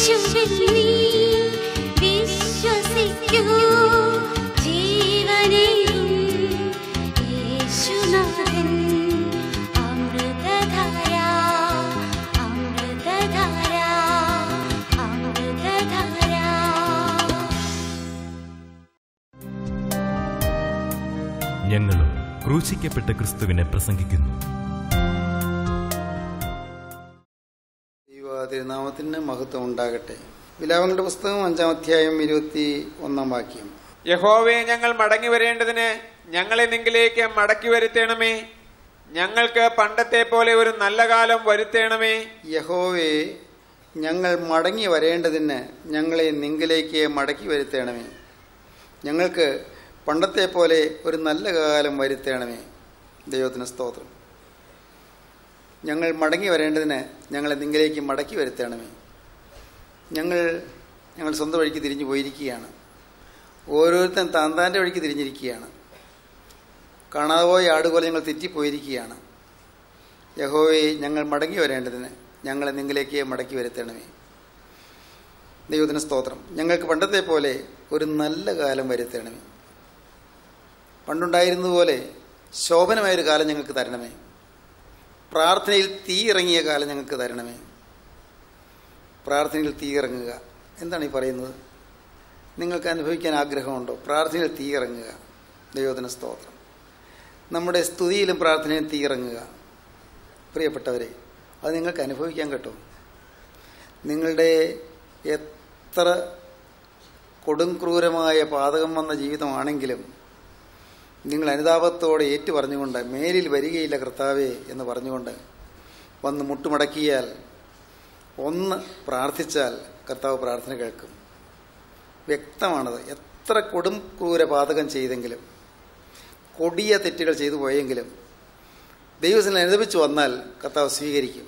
യേശുവിൽ നീ വിശ്വസിക്കൂ ജീവനെയും യേശുനാഥൻ അമൃതധാര അമൃതധാര അമൃതധാര ഞങ്ങളും ക്രൂശിക്കപ്പെട്ട ക്രിസ്തുവിനെ പ്രസംഗിക്കുന്നു ദൈവ തിരുനാമത്തിന് മഹത്വം ഉണ്ടാകട്ടെ വിലാപങ്ങളുടെ പുസ്തകം അഞ്ചാം അധ്യായം ഇരുപത്തി ഒന്നാം വാക്യം യഹോവയെ ഞങ്ങൾ മടങ്ങി വരേണ്ടതിന് ഞങ്ങളെ നിങ്കിലേക്ക് മടക്കി വരുത്തേണമേ ഞങ്ങൾക്ക് പണ്ടത്തെ പോലെ ഒരു നല്ല കാലം വരുത്തേണമേ യഹോവേ ഞങ്ങൾ മടങ്ങി വരേണ്ടതിന് ഞങ്ങളെ നിങ്കിലേക്ക് മടക്കി വരുത്തേണമേ ഞങ്ങൾക്ക് പണ്ടത്തെ പോലെ ഒരു നല്ല കാലം വരുത്തേണമേ ദൈവത്തിന് സ്തോത്രം ഞങ്ങൾ മടങ്ങി വരേണ്ടതിന് ഞങ്ങളെ നിങ്കിലേക്ക് മടക്കി വരുത്തേണമേ ഞങ്ങൾ ഞങ്ങൾ സ്വന്തം വഴിക്ക് തിരിഞ്ഞു പോയിരിക്കുകയാണ് ഓരോരുത്തൻ താൻ താൻ്റെ വഴിക്ക് തിരിഞ്ഞിരിക്കുകയാണ് കാണാതെ പോയ ആടുപോലെ ഞങ്ങൾ തെറ്റിപ്പോയിരിക്കുകയാണ് യഹോവയെ ഞങ്ങൾ മടങ്ങി വരേണ്ടതിന് ഞങ്ങളെ നിങ്ങളിലേക്ക് മടക്കി വരുത്തണമേ ദൈവത്തിന് സ്തോത്രം ഞങ്ങൾക്ക് പണ്ടത്തെ പോലെ ഒരു നല്ല കാലം വരുത്തണമേ പണ്ടുണ്ടായിരുന്നതുപോലെ ശോഭനമായൊരു കാലം ഞങ്ങൾക്ക് തരണമേ പ്രാർത്ഥനയിൽ തീ ഇറങ്ങിയ കാലം ഞങ്ങൾക്ക് തരണമേ പ്രാർത്ഥനയിൽ തീ ഇറങ്ങുക എന്താണ് ഈ പറയുന്നത് നിങ്ങൾക്ക് അനുഭവിക്കാൻ ആഗ്രഹമുണ്ടോ പ്രാർത്ഥനയിൽ തീ ഇറങ്ങുക ദൈവത്തിന് സ്തോത്രം നമ്മുടെ സ്തുതിയിലും പ്രാർത്ഥനയിലും തീ ഇറങ്ങുക പ്രിയപ്പെട്ടവരെ അത് നിങ്ങൾക്ക് അനുഭവിക്കാൻ കേട്ടോ നിങ്ങളുടെ എത്ര കൊടും ക്രൂരമായ പാതകം വന്ന ജീവിതമാണെങ്കിലും നിങ്ങൾ അനുതാപത്തോടെ ഏറ്റു പറഞ്ഞുകൊണ്ട് മേലിൽ വരികയില്ല കർത്താവേ എന്ന് പറഞ്ഞുകൊണ്ട് വന്ന് മുട്ടുമടക്കിയാൽ ഒന്ന് പ്രാർത്ഥിച്ചാൽ കർത്താവ് പ്രാർത്ഥന കേൾക്കും വ്യക്തമാണത് എത്ര കൊടും ക്രൂര പാതകം ചെയ്തെങ്കിലും കൊടിയ തെറ്റുകൾ ചെയ്തു പോയെങ്കിലും ദൈവത്തിന് അനുദപിച്ചു വന്നാൽ കർത്താവ് സ്വീകരിക്കും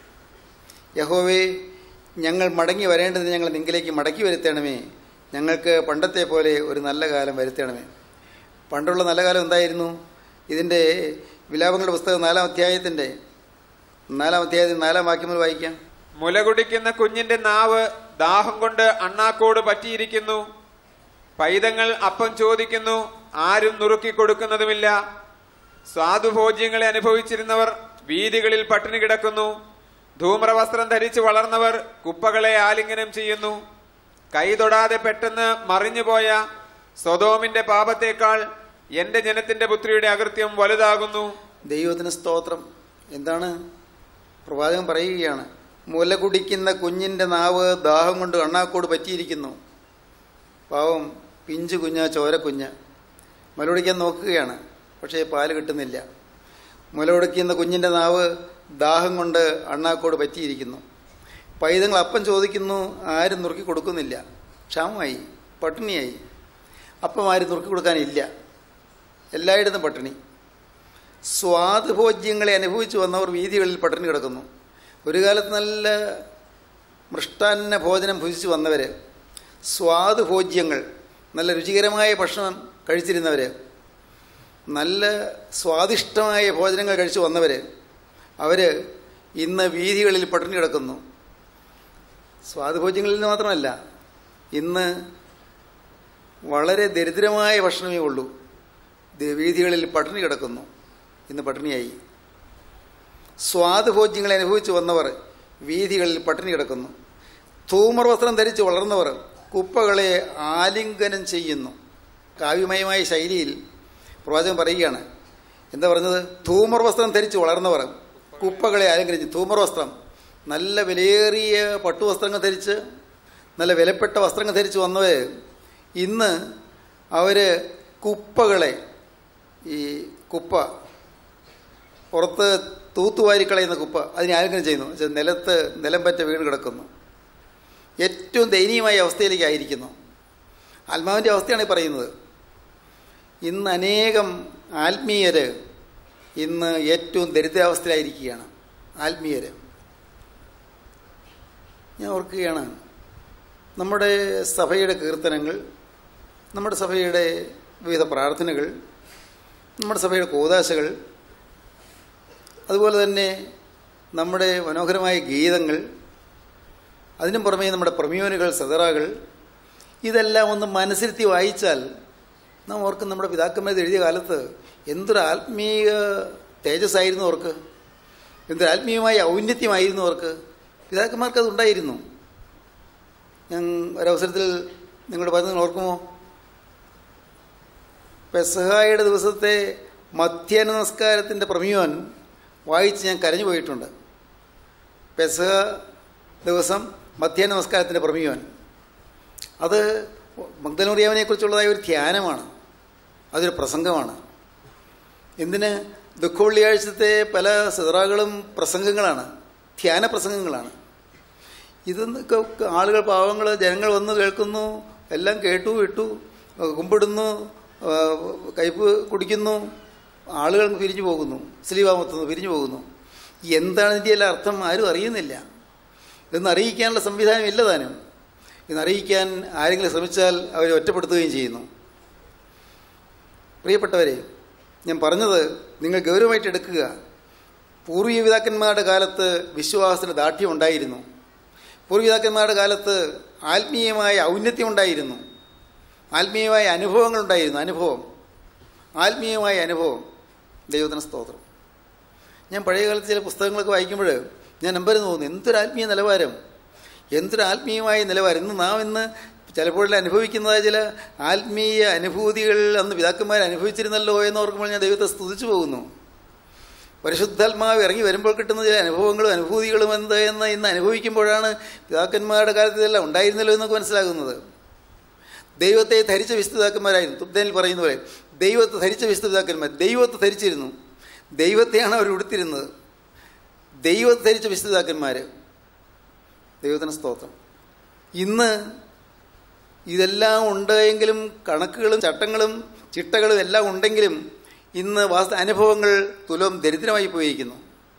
യഹോവേ ഞങ്ങൾ മടങ്ങി വരേണ്ടതിന് ഞങ്ങൾ നിങ്കിലേക്ക് മടക്കി വരുത്തണമേ ഞങ്ങൾക്ക് പണ്ടത്തെ പോലെ ഒരു നല്ല കാലം വരുത്തണമേ പണ്ടുള്ള നല്ല കാലം എന്തായിരുന്നു ഇതിൻ്റെ വിലാപങ്ങളുടെ പുസ്തകം നാലാം അധ്യായത്തിൻ്റെ നാലാം അധ്യായത്തിൽ നാലാം വാക്യം മുതൽ വായിക്കാം മുല കുടിക്കുന്ന കുഞ്ഞിന്റെ നാവ് ദാഹം കൊണ്ട് അണ്ണാക്കോട് പറ്റിയിരിക്കുന്നു പൈതങ്ങൾ അപ്പം ചോദിക്കുന്നു ആരും നുറുക്കി കൊടുക്കുന്നതുമില്ല സ്വാദുഭോജ്യങ്ങളെ അനുഭവിച്ചിരുന്നവർ വീതികളിൽ പട്ടിണി കിടക്കുന്നു ധൂമ്രവസ്ത്രം ധരിച്ച് വളർന്നവർ കുപ്പകളെ ആലിംഗനം ചെയ്യുന്നു കൈ തൊടാതെ പെട്ടെന്ന് മറിഞ്ഞുപോയ സ്വതോമിന്റെ പാപത്തേക്കാൾ എന്റെ ജനത്തിന്റെ പുത്രിയുടെ അകൃത്യം വലുതാകുന്നു ദൈവത്തിന് സ്തോത്രം എന്താണ് പ്രവാചകൻ പറയുകയാണ് മുല കുടിക്കുന്ന കുഞ്ഞിൻ്റെ നാവ് ദാഹം കൊണ്ട് അണ്ണാക്കോട് പറ്റിയിരിക്കുന്നു പാവം പിഞ്ചു കുഞ്ഞ ചോര കുഞ്ഞ് മുല കുടിക്കാൻ നോക്കുകയാണ് പക്ഷേ പാല് കിട്ടുന്നില്ല മുല കുടിക്കുന്ന കുഞ്ഞിൻ്റെ നാവ് ദാഹം കൊണ്ട് അണ്ണാക്കോട് പറ്റിയിരിക്കുന്നു പൈതങ്ങൾ അപ്പം ചോദിക്കുന്നു ആരും നുറുക്കി കൊടുക്കുന്നില്ല ക്ഷാമമായി പട്ടിണിയായി അപ്പം ആരും നുറുക്കി കൊടുക്കാനില്ല എല്ലായിടത്തും പട്ടിണി സ്വാദുഭോജ്യങ്ങളെ അനുഭവിച്ചു വന്നവർ വീതികളിൽ പട്ടിണി കിടക്കുന്നു ഒരു കാലത്ത് നല്ല മൃഷ്ടാന്ന ഭോജനം ഭുജിച്ചു വന്നവർ സ്വാദുഭോജ്യങ്ങൾ നല്ല രുചികരമായ ഭക്ഷണം കഴിച്ചിരുന്നവർ നല്ല സ്വാദിഷ്ടമായ ഭോജനങ്ങൾ കഴിച്ചു വന്നവർ അവർ ഇന്ന് വീതികളിൽ പട്ടിണി കിടക്കുന്നു സ്വാദുഭോജ്യങ്ങളിൽ നിന്ന് മാത്രമല്ല ഇന്ന് വളരെ ദരിദ്രമായ ഭക്ഷണമേ ഉള്ളൂ ദ- വീഥികളിൽ പട്ടിണി കിടക്കുന്നു ഇന്ന് പട്ടിണിയായി സ്വാദുഭോജ്യങ്ങളെ അനുഭവിച്ചു വന്നവർ വീഥികളിൽ പട്ടിണി കിടക്കുന്നു ധൂമർ വസ്ത്രം ധരിച്ച് വളർന്നവർ കുപ്പകളെ ആലിംഗനം ചെയ്യുന്നു കാവ്യമയമായ ശൈലിയിൽ പ്രവാചകൻ പറയുകയാണ് എന്താ പറഞ്ഞത് ധൂമർ വസ്ത്രം ധരിച്ച് വളർന്നവർ കുപ്പകളെ ആലിംഗനം ചെയ്യും ധൂമർ വസ്ത്രം നല്ല വിലയേറിയ പട്ടുവസ്ത്രങ്ങൾ ധരിച്ച് നല്ല വിലപ്പെട്ട വസ്ത്രങ്ങൾ ധരിച്ച് വന്നവർ ഇന്ന് അവർ കുപ്പകളെ ഈ കുപ്പ പുറത്ത് തൂത്തുവാരി കളയുന്ന കുപ്പ അതിനെ ആലിംഗനം ചെയ്യുന്നു എന്നുവെച്ചാൽ നിലത്ത് നിലം പറ്റ വീണ് കിടക്കുന്നു ഏറ്റവും ദയനീയമായ അവസ്ഥയിലേക്കായിരിക്കുന്നു ആത്മാവിൻ്റെ അവസ്ഥയാണ് ഈ പറയുന്നത് ഇന്ന് അനേകം ആത്മീയര് ഇന്ന് ഏറ്റവും ദരിദ്രാവസ്ഥയിലായിരിക്കുകയാണ് ആത്മീയര് ഞാൻ ഓർക്കുകയാണ് നമ്മുടെ സഭയുടെ കീർത്തനങ്ങൾ നമ്മുടെ സഭയുടെ വിവിധ പ്രാർത്ഥനകൾ നമ്മുടെ സഭയുടെ കൂതാശകൾ അതുപോലെ തന്നെ നമ്മുടെ മനോഹരമായ ഗീതങ്ങൾ അതിനും പുറമേ നമ്മുടെ പ്രമ്യൂനുകൾ സദറാകൾ ഇതെല്ലാം ഒന്ന് മനസ്സിരുത്തി വായിച്ചാൽ നാം ഓർക്കും നമ്മുടെ പിതാക്കന്മാർ എഴുതിയ കാലത്ത് എന്തൊരു ആത്മീയ തേജസ്സായിരുന്നു അവർക്ക് എന്തൊരു ആത്മീയമായ ഔന്നത്യമായിരുന്നു അവർക്ക് പിതാക്കന്മാർക്ക് അത് ഉണ്ടായിരുന്നു ഞാൻ ഒരവസരത്തിൽ നിങ്ങളുടെ പറഞ്ഞത് ഓർക്കുമോ പെസഹായുടെ ദിവസത്തെ മധ്യാഹ്ന നമസ്കാരത്തിൻ്റെ പ്രമേയൻ വായിച്ച് ഞാൻ കരഞ്ഞു പോയിട്ടുണ്ട് പെസഹ ദിവസം മധ്യാഹ്ന നമസ്കാരത്തിൻ്റെ പ്രമേയൻ അത് മഗ്ദലൂറിയാവിനെ കുറിച്ചുള്ളതായ ഒരു ധ്യാനമാണ് അതൊരു പ്രസംഗമാണ് എന്തിന് ദുഃഖവെള്ളിയാഴ്ചത്തെ പല സിതറകളും പ്രസംഗങ്ങളാണ് ധ്യാന പ്രസംഗങ്ങളാണ് ഇതൊക്കെ ആളുകൾ പാവങ്ങൾ ജനങ്ങൾ വന്ന് കേൾക്കുന്നു എല്ലാം കേട്ടു വിട്ടു കുമ്പിടുന്നു ആ, കയ്പ് കുടിക്കുന്നു ആളുകൾ പിരിഞ്ഞു പോകുന്നു സ്ലീവാമത്തുന്നു പിരിഞ്ഞു പോകുന്നു എന്താണ് ഇതിൻ്റെ എല്ലാം അർത്ഥം ആരും അറിയുന്നില്ല ഇതൊന്നും അറിയിക്കാനുള്ള സംവിധാനം ഇല്ല താനും ഇന്ന് അറിയിക്കാൻ ആരെങ്കിലും ശ്രമിച്ചാൽ അവരെ ഒറ്റപ്പെടുത്തുകയും ചെയ്യുന്നു പ്രിയപ്പെട്ടവരെ ഞാൻ പറഞ്ഞത് നിങ്ങൾ ഗൗരവമായിട്ട് എടുക്കുക പൂർവീയ പിതാക്കന്മാരുടെ കാലത്ത് വിശ്വാസത്തിന് ദാർഢ്യം ഉണ്ടായിരുന്നു പൂർവ്വപിതാക്കന്മാരുടെ കാലത്ത് ആത്മീയമായ ഔന്നത്യം ഉണ്ടായിരുന്നു ആത്മീയമായ അനുഭവങ്ങൾ ഉണ്ടായിരുന്നു അനുഭവം ആത്മീയമായ അനുഭവം ദൈവത്തിന് സ്തോത്രം ഞാൻ പഴയ കാലത്ത് ചില പുസ്തകങ്ങളൊക്കെ വായിക്കുമ്പോൾ ഞാൻ നമ്പർ തോന്നുന്നു എന്തൊരു ആത്മീയ നിലവാരം എന്തൊരു ആത്മീയമായ നിലവാരം ഇന്ന് നാം ഇന്ന് ചിലപ്പോൾ അനുഭവിക്കുന്നതായ ചില ആത്മീയ അനുഭൂതികൾ അന്ന് പിതാക്കന്മാർ അനുഭവിച്ചിരുന്നല്ലോ എന്ന് ഓർക്കുമ്പോൾ ഞാൻ ദൈവത്തെ സ്തുതിച്ചു പോകുന്നു പരിശുദ്ധാത്മാവ് ഇറങ്ങി വരുമ്പോൾ കിട്ടുന്ന ചില അനുഭവങ്ങളും അനുഭൂതികളും എന്ത് എന്ന് ഇന്ന് അനുഭവിക്കുമ്പോഴാണ് പിതാക്കന്മാരുടെ കാലത്ത് ഇതെല്ലാം ഉണ്ടായിരുന്നല്ലോ എന്നൊക്കെ മനസ്സിലാകുന്നത് ദൈവത്തെ ധരിച്ച വിശുദ്ധാക്കന്മാരായിരുന്നു തുബ്ദനിൽ പറയുന്ന പോലെ ദൈവത്തെ ധരിച്ച വിശുദ്ധാക്കന്മാർ ദൈവത്തെ ധരിച്ചിരുന്നു ദൈവത്തെയാണ് അവർ ഉടുത്തിരുന്നത് ദൈവത്തെ ധരിച്ച വിശുദ്ധാക്കന്മാർ ദൈവത്തിന് സ്തോത്രം ഇന്ന് ഇതെല്ലാം ഉണ്ടെങ്കിലും കണക്കുകളും ചട്ടങ്ങളും ചിട്ടകളും എല്ലാം ഉണ്ടെങ്കിലും ഇന്ന് വാസ്ത അനുഭവങ്ങൾ തുലം ദരിദ്രമായി പോയിരിക്കുന്നു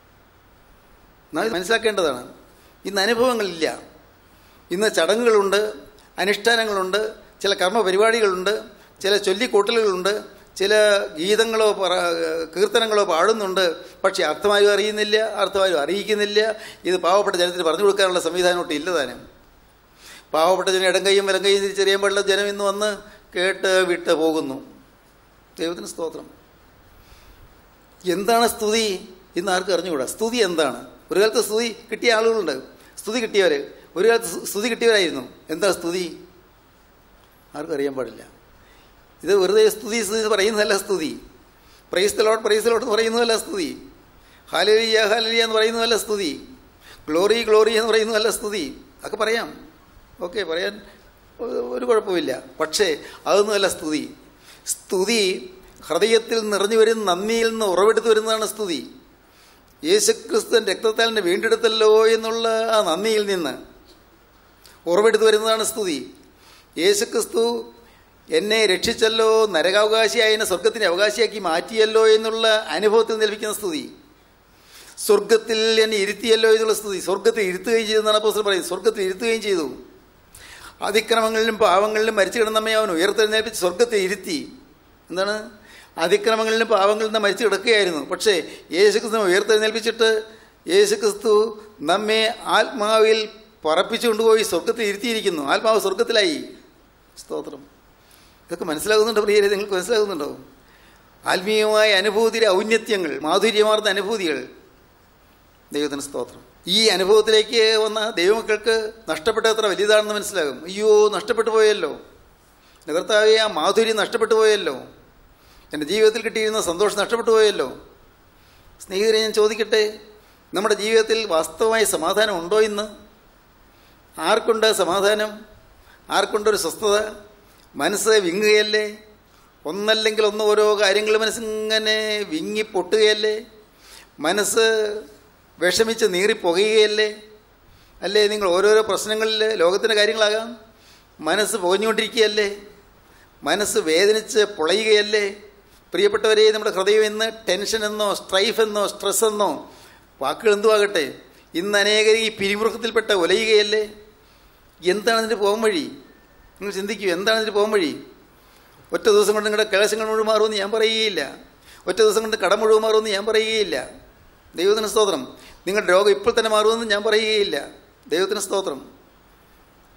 നാം ഇത് മനസ്സിലാക്കേണ്ടതാണ് ഇന്ന് അനുഭവങ്ങളില്ല ഇന്ന് ചടങ്ങുകളുണ്ട് അനുഷ്ഠാനങ്ങളുണ്ട് ചില കർമ്മ പരിപാടികളുണ്ട് ചില ചൊല്ലിക്കൂട്ടലുകളുണ്ട് ചില ഗീതങ്ങളോ പറ കീർത്തനങ്ങളോ പാടുന്നുണ്ട് പക്ഷേ അർത്ഥമാരും അറിയുന്നില്ല അർത്ഥമാരും അറിയിക്കുന്നില്ല ഇത് പാവപ്പെട്ട ജനത്തിന് പറഞ്ഞു കൊടുക്കാനുള്ള സംവിധാനം ഒട്ടും ഇല്ല താനും പാവപ്പെട്ട ജനം ഇടം കൈയും വലം കൈയും തിരിച്ചറിയാൻ പാടുള്ള ജനം ഇന്ന് വന്ന് കേട്ട് വിട്ട് പോകുന്നു ദൈവത്തിന് സ്തോത്രം എന്താണ് സ്തുതി ഇന്ന് ആർക്കും അറിഞ്ഞുകൂടാ സ്തുതി എന്താണ് ഒരു കാലത്ത് സ്തുതി കിട്ടിയ ആളുകളുണ്ട് സ്തുതി കിട്ടിയവർ ഒരു കാലത്ത് സ്തു- സ്തുതി കിട്ടിയവരായിരുന്നു എന്താ സ്തുതി ആർക്കും അറിയാൻ പാടില്ല ഇത് വെറുതെ സ്തുതി സ്തുതി എന്ന് പറയുന്നതല്ല സ്തുതി പ്രൈസ് ലോട്ട് പ്രൈസ് ലോട്ട് എന്ന് പറയുന്നതല്ല സ്തുതി ഹാലലിയ ഹാലലിയ എന്ന് പറയുന്നതല്ല സ്തുതി ഗ്ലോറി ഗ്ലോറി എന്ന് പറയുന്നതല്ല സ്തുതി ഒക്കെ പറയാം ഓക്കെ പറയാൻ ഒ- ഒരു കുഴപ്പമില്ല പക്ഷേ അതൊന്നുമല്ല സ്തുതി സ്തുതി ഹൃദയത്തിൽ നിറഞ്ഞു വരുന്ന നന്ദിയിൽ നിന്ന് ഉറവെടുത്ത് വരുന്നതാണ് സ്തുതി യേശുക്രിസ്തുവൻ രക്തത്താൽ എന്നെ വീണ്ടെടുത്തല്ലോ എന്നുള്ള ആ നന്ദിയിൽ നിന്ന് ഉറവെടുത്ത് വരുന്നതാണ് സ്തുതി യേശുക്രിസ്തു എന്നെ രക്ഷിച്ചല്ലോ നരകാവകാശിയായ എന്നെ സ്വർഗത്തിൻ്റെ അവകാശിയാക്കി മാറ്റിയല്ലോ എന്നുള്ള അനുഭവത്തിൽ നിൽപ്പിക്കുന്ന സ്തുതി സ്വർഗത്തിൽ എന്നെ ഇരുത്തിയല്ലോ എന്നുള്ള സ്തുതി സ്വർഗത്തിൽ ഇരുത്തുകയും ചെയ്തെന്നാണ് അപ്പോസ്റ്റലൻ പറയുന്നത് സ്വർഗത്തിൽ ഇരുത്തുകയും ചെയ്തു അതിക്രമങ്ങളിലും പാവങ്ങളിലും മരിച്ചു കിടന്നമ്മേ അവൻ ഉയർത്തെഴുന്നേൽപ്പിച്ച് സ്വർഗത്തെ ഇരുത്തി എന്താണ് അതിക്രമങ്ങളിലും പാവങ്ങളിൽ നിന്ന് മരിച്ചു കിടക്കുകയായിരുന്നു പക്ഷേ യേശുക്രിസ്തു ഉയർത്തെഴുന്നേൽപ്പിച്ചിട്ട് യേശുക്രിസ്തു നമ്മെ ആത്മാവിൽ പറപ്പിച്ചു കൊണ്ടുപോയി സ്വർഗത്തിൽ ഇരുത്തിയിരിക്കുന്നു ആത്മാവ് സ്വർഗത്തിലായി സ്തോത്രം ഇതൊക്കെ മനസ്സിലാകുന്നുണ്ടോ പ്രിയരെ നിങ്ങൾക്ക് മനസ്സിലാകുന്നുണ്ടോ ആത്മീയമായ അനുഭൂതിയുടെ ഔന്നത്യങ്ങൾ മാധുര്യമാർന്ന അനുഭൂതികൾ ദൈവത്തിന് സ്തോത്രം ഈ അനുഭവത്തിലേക്ക് വന്ന ദൈവമക്കൾക്ക് നഷ്ടപ്പെട്ട എത്ര വലിയതാണെന്ന് മനസ്സിലാകും അയ്യോ നഷ്ടപ്പെട്ടു പോയല്ലോ എൻ്റെ കർത്താവെ ആ മാധുര്യം നഷ്ടപ്പെട്ടു പോയല്ലോ എൻ്റെ ജീവിതത്തിൽ കിട്ടിയിരുന്ന സന്തോഷം നഷ്ടപ്പെട്ടു പോയല്ലോ സ്നേഹിതരെ ഞാൻ ചോദിക്കട്ടെ നമ്മുടെ ജീവിതത്തിൽ വാസ്തവമായ സമാധാനം ഉണ്ടോ ഇന്ന് ആർക്കുണ്ട് സമാധാനം ആർക്കുണ്ടൊരു സ്വസ്ഥത മനസ്സ് വിങ്ങുകയല്ലേ ഒന്നല്ലെങ്കിൽ ഒന്ന് ഓരോ കാര്യങ്ങൾ മനസ്സിങ്ങനെ വിങ്ങി പൊട്ടുകയല്ലേ മനസ്സ് വിഷമിച്ച് നീറിപ്പുകയല്ലേ അല്ലേ നിങ്ങൾ ഓരോരോ പ്രശ്നങ്ങളിൽ ലോകത്തിൻ്റെ കാര്യങ്ങളാകാം മനസ്സ് പുകഞ്ഞുകൊണ്ടിരിക്കുകയല്ലേ മനസ്സ് വേദനിച്ച് പൊളയുകയല്ലേ പ്രിയപ്പെട്ടവരെ നമ്മുടെ ഹൃദയം ഇന്ന് ടെൻഷൻ എന്നോ സ്ട്രൈഫ് എന്നോ സ്ട്രെസ് എന്നോ വാക്കുകൾ എന്തു ആകട്ടെ ഇന്ന് അനേകർ ഈ പിരിമുറുക്കത്തിൽപ്പെട്ട ഉലയുകയല്ലേ എന്താണ് ഇതിൻ്റെ പോകാൻ വഴി നിങ്ങൾ ചിന്തിക്കൂ എന്താണ് ഇതിൻ്റെ പോകാൻ വഴി ഒറ്റ ദിവസം കൊണ്ട് നിങ്ങളുടെ കലശങ്ങൾ മുഴുവൻ മാറുമെന്ന് ഞാൻ പറയുകയില്ല ഒറ്റ ദിവസം കൊണ്ട് കടം മുഴുവൻ മാറുമെന്ന് ഞാൻ പറയുകയില്ല ദൈവത്തിന് സ്തോത്രം നിങ്ങളുടെ രോഗം ഇപ്പോൾ തന്നെ മാറുമെന്ന് ഞാൻ പറയുകയില്ല ദൈവത്തിന് സ്തോത്രം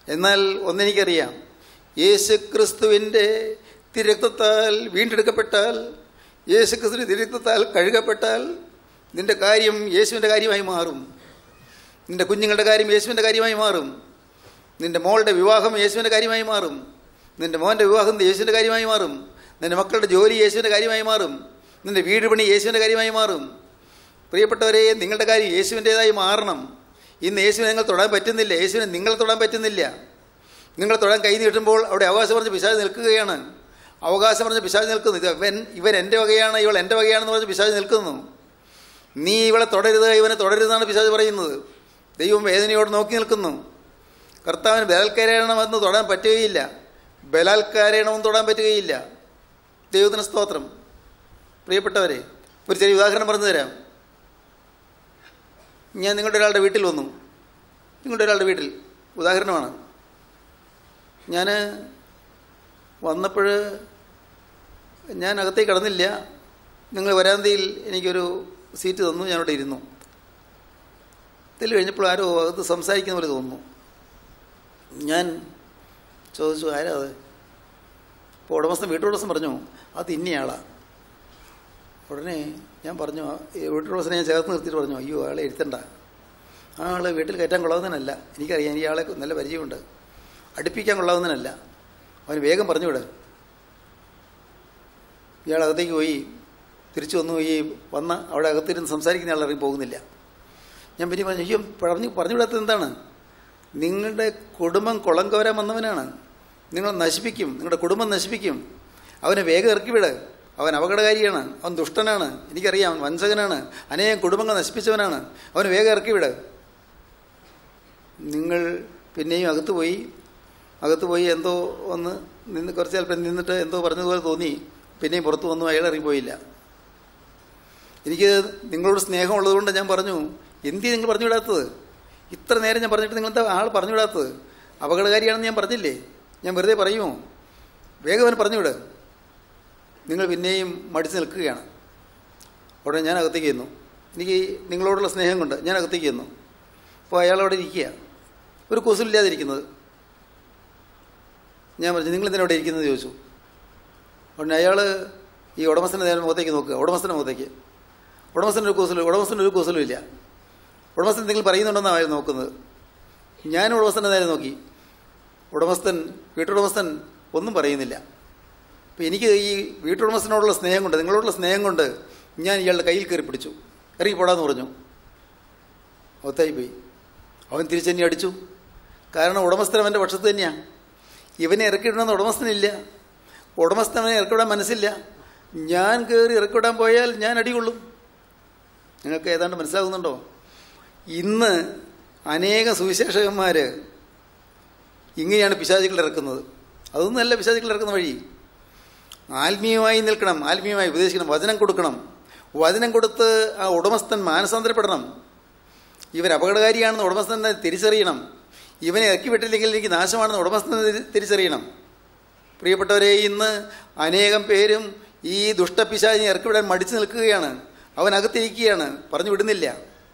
എന്നാൽ ഒന്നെനിക്കറിയാം യേശു ക്രിസ്തുവിൻ്റെ തിരക്തത്താൽ വീണ്ടെടുക്കപ്പെട്ടാൽ യേശു ക്രിസ്തുവിൻ്റെ തിരക്തത്താൽ കഴുകപ്പെട്ടാൽ നിന്റെ കാര്യം യേശുവിൻ്റെ കാര്യമായി മാറും നിന്റെ കുഞ്ഞുങ്ങളുടെ കാര്യം യേശുവിൻ്റെ കാര്യമായി മാറും നിന്റെ മോളുടെ വിവാഹം യേശുവിൻ്റെ കാര്യമായി മാറും നിന്റെ മോൻ്റെ വിവാഹം യേശുവിൻ്റെ കാര്യമായി മാറും നിന്റെ മക്കളുടെ ജോലി യേശുവിൻ്റെ കാര്യമായി മാറും നിന്റെ വീട് പണി യേശുവിൻ്റെ കാര്യമായി മാറും പ്രിയപ്പെട്ടവരെ നിങ്ങളുടെ കാര്യം യേശുവിൻ്റേതായി മാറണം ഇന്ന് യേശുവിനെ നിങ്ങൾ തൊടാൻ പറ്റുന്നില്ല യേശുവിനെ നിങ്ങൾ തൊടാൻ പറ്റുന്നില്ല നിങ്ങൾ തൊടാൻ കൈ നീട്ടുമ്പോൾ അവിടെ അവകാശം പറഞ്ഞ് പിശാച് നിൽക്കുകയാണ് അവകാശം പറഞ്ഞ് പിശാച് നിൽക്കുന്നു ഇത് ഇവൻ ഇവൻ എൻ്റെ വകയാണ് ഇവൾ എൻ്റെ വകയാണെന്ന് പറഞ്ഞ് പിശാച് നിൽക്കുന്നു നീ ഇവളെ തുടരുത് ഇവനെ തുടരുതെന്നാണ് പിശാച് പറയുന്നത് ദൈവം വേദനയോട് നോക്കി നിൽക്കുന്നു കർത്താവിന് ബലാത്കാരണമെന്ന് തൊടാൻ പറ്റുകയില്ല ബലാത്കാരണമെന്ന് തൊടാൻ പറ്റുകയില്ല ദൈവത്തിന് സ്തോത്രം പ്രിയപ്പെട്ടവരെ ഒരു ചെറിയ ഉദാഹരണം പറഞ്ഞു തരാം ഞാൻ നിങ്ങളുടെ ഒരാളുടെ വീട്ടിൽ വന്നു നിങ്ങളുടെ ഒരാളുടെ വീട്ടിൽ ഉദാഹരണമാണ് ഞാൻ വന്നപ്പോൾ ഞാൻ അകത്തേക്ക് കടന്നില്ല നിങ്ങൾ വരാന്തയിൽ എനിക്കൊരു സീറ്റ് തന്നു ഞാനവിടെ ഇരുന്നു ഇതിൽ കഴിഞ്ഞപ്പോൾ ആരോ അകത്ത് സംസാരിക്കുന്ന പോലെ തോന്നുന്നു ഞാൻ ചോദിച്ചു ആരാ അത് അപ്പോൾ ഉടമസ്ഥൻ വീട്ടുടമസ്ഥൻ പറഞ്ഞു അത് ഇന്നയാളാ ഉടനെ ഞാൻ പറഞ്ഞു ആ, ഈ വീട്ടുടമസ്ഥനെ ഞാൻ ചേർത്ത് നിർത്തിയിട്ട് പറഞ്ഞു അയ്യോ ആളെ ഇരുത്തണ്ട ആ ആളെ വീട്ടിൽ കയറ്റാൻ കൊള്ളാവുന്നതിനല്ല എനിക്കറിയാം ഈ ആളെ നല്ല പരിചയമുണ്ട് അടുപ്പിക്കാൻ കൊള്ളാവുന്നതിനല്ല അവന് വേഗം പറഞ്ഞു വിട് ഇയാൾ അകത്തേക്ക് പോയി തിരിച്ചു വന്നു ഈ വന്ന അവിടെ അകത്തിരുന്ന് സംസാരിക്കുന്ന ആൾ ഇറങ്ങി പോകുന്നില്ല ഞാൻ പിന്നെ പറഞ്ഞു അയ്യോ പറഞ്ഞു പറഞ്ഞു വിടാത്തത് എന്താണ് നിങ്ങളുടെ കുടുംബം കുളം കോരാൻ വന്നവനാണ് നിങ്ങൾ നശിപ്പിക്കും നിങ്ങളുടെ കുടുംബം നശിപ്പിക്കും അവനെ വേഗം ഇറക്കി വിട് അവൻ അപകടകാരിയാണ് അവൻ ദുഷ്ടനാണ് എനിക്കറിയാം അവൻ വഞ്ചകനാണ് അനേകം കുടുംബങ്ങൾ നശിപ്പിച്ചവനാണ് അവന് വേഗം ഇറക്കി വിട് നിങ്ങൾ പിന്നെയും അകത്ത് പോയി അകത്ത് പോയി എന്തോ ഒന്ന് നിന്ന് കുറച്ച് അല്പം നിന്നിട്ട് എന്തോ പറഞ്ഞതുപോലെ തോന്നി പിന്നെയും പുറത്ത് വന്നു അയാൾ ഇറങ്ങിപ്പോയില്ല എനിക്ക് നിങ്ങളോട് സ്നേഹമുള്ളതുകൊണ്ട് ഞാൻ പറഞ്ഞു എന്തി നിങ്ങൾ പറഞ്ഞു വിടാത്തത് ഇത്ര നേരം ഞാൻ പറഞ്ഞിട്ട് നിങ്ങളെന്താ ആൾ പറഞ്ഞു വിടാത്തത് അപകടകാരിയാണെന്ന് ഞാൻ പറഞ്ഞില്ലേ ഞാൻ വെറുതെ പറയുമോ വേഗം അവന് പറഞ്ഞു വിട് നിങ്ങൾ പിന്നെയും മടിച്ച് നിൽക്കുകയാണ് ഉടനെ ഞാൻ അകത്തേക്ക് ചെന്നു എനിക്ക് നിങ്ങളോടുള്ള സ്നേഹം കൊണ്ട് ഞാൻ അകത്തേക്ക് ചെന്നു അപ്പോൾ അയാൾ അവിടെ ഇരിക്കുക ഒരു കുസലില്ലാതിരിക്കുന്നത് ഞാൻ പറഞ്ഞു നിങ്ങൾ എന്തിനാ അവിടെ ഇരിക്കുന്നത് ചോദിച്ചു ഉടനെ അയാൾ ഈ ഉടമസ്ഥൻ്റെ നേരെ മുഖത്തേക്ക് നോക്കുക ഉടമസ്ഥൻ്റെ മുഖത്തേക്ക് ഉടമസ്ഥൻ്റെ ഒരു കൂസലും ഉടമസ്ഥൻ്റെ ഒരു കൂസലും ഇല്ല ഉടമസ്ഥൻ എന്തെങ്കിലും പറയുന്നുണ്ടെന്നാണ് അയാൾ നോക്കുന്നത് ഞാൻ ഉടമസ്ഥൻ്റെ നേരെ നോക്കി ഉടമസ്ഥൻ വീട്ടുടമസ്ഥൻ ഒന്നും പറയുന്നില്ല അപ്പോൾ എനിക്ക് ഈ വീട്ടുടമസ്ഥനോടുള്ള സ്നേഹം കൊണ്ട് നിങ്ങളോടുള്ള സ്നേഹം കൊണ്ട് ഞാൻ ഇയാളുടെ കയ്യിൽ കയറി പിടിച്ചു ഇറങ്ങി പോടാന്ന് പറഞ്ഞു ഒത്തായി പോയി അവൻ തിരിച്ചെന്നെ അടിച്ചു കാരണം ഉടമസ്ഥൻ അവൻ്റെ പക്ഷത്ത് തന്നെയാണ് ഇവനെ ഇറക്കിയിടണമെന്ന് ഉടമസ്ഥനില്ല ഉടമസ്ഥനെ ഇറക്കിവിടാൻ മനസ്സില്ല ഞാൻ കയറി ഇറക്കിവിടാൻ പോയാൽ ഞാൻ അടികൊള്ളും നിങ്ങൾക്ക് ഏതാണ്ട് മനസ്സിലാകുന്നുണ്ടോ ഇന്ന് അനേക സുവിശേഷകന്മാർ ഇങ്ങനെയാണ് പിശാചുകൾ ഇറക്കുന്നത് അതൊന്നുമല്ല പിശാചുകൾ ഇറക്കുന്ന വഴി ആത്മീയമായി നിൽക്കണം ആത്മീയമായി ഉപദേശിക്കണം വചനം കൊടുക്കണം വചനം കൊടുത്ത് ആ ഉടമസ്ഥൻ മാനസാന്തരപ്പെടണം ഇവൻ അപകടകാരിയാണെന്ന് ഉടമസ്ഥൻ തന്നെ തിരിച്ചറിയണം ഇവനെ ഇറക്കി വിട്ടില്ലെങ്കിൽ എനിക്ക് നാശമാണെന്ന് ഉടമസ്ഥൻ തിരി- തിരിച്ചറിയണം പ്രിയപ്പെട്ടവരെ ഇന്ന് അനേകം പേരും ഈ ദുഷ്ടപിശാചിനെ ഇറക്കി വിടാൻ മടിച്ചു നിൽക്കുകയാണ് അവൻ അകത്തിരിക്കുകയാണ് പറഞ്ഞു വിടുന്നില്ല